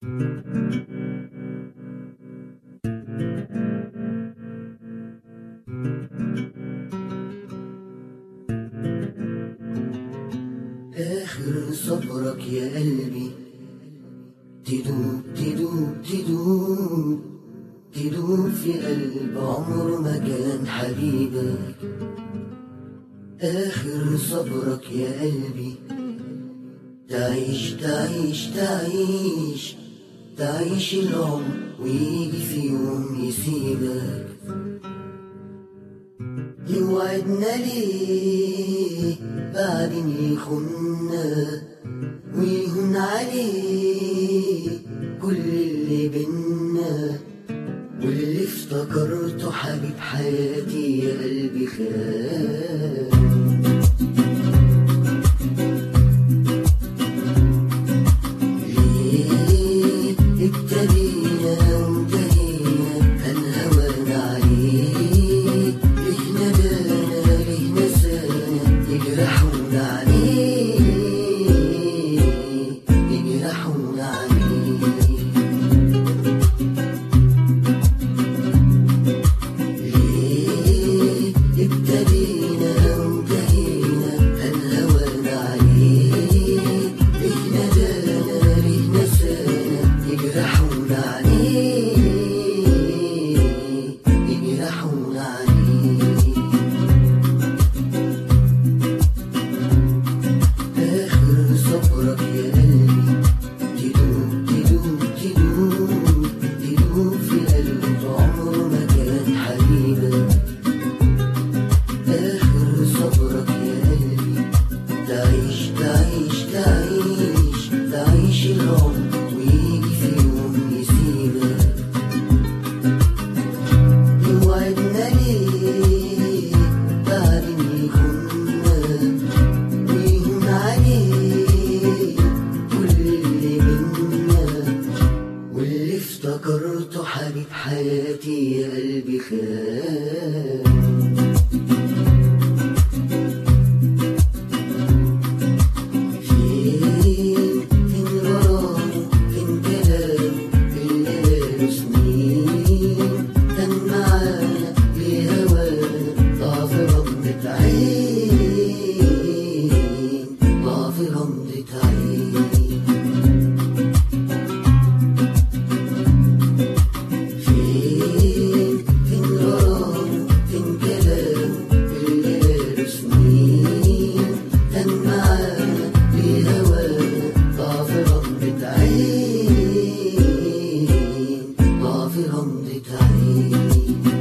آخر صبرك يا قلبي تدوب تدوب تدوب تدوب في قلب عمر ما كان حبيبك آخر صبرك يا قلبي تعيش تعيش تعيش تعيش العمر ويجي في يوم يسيبك يوعدنا ليه بعدين يخنا ويهون عليه كل اللي بينا واللي افتكرته حبيب حياتي يا قلبي خان ليه ابتدينا وانتهينا كان هوانا عليه ليه ندانا ليه نسانا يجرحونا عليه يجرحونا عليه ليه ابتدينا وانتهينا كان هوانا عليه ليه ندانا ليه نسانا يجرحونا عليه يجرحونا عليه آخر صبرك يا قلبي تدوب تدوب تدوب تدوب في قلب عمره ما كان حبيبك آخر صبرك يا قلبي تعيش تعيش تعيش تعيش العمر ويجي في يوم يسيبك يوعدنا ليه بعدين يخوننا ويهون عليه كل اللي بينا واللي افتكرته حبيب حياتي يا قلبي خان فين فين غرامه فين كلامه اللي بقاله سنين كان معانا لهوانا ضعف رمضة عين ضعف رمضة عين فين فين غرامه فين كلامه اللي بقاله سنين كان معانا لهوانا ضعف رمضة عين ضعف رمضة عين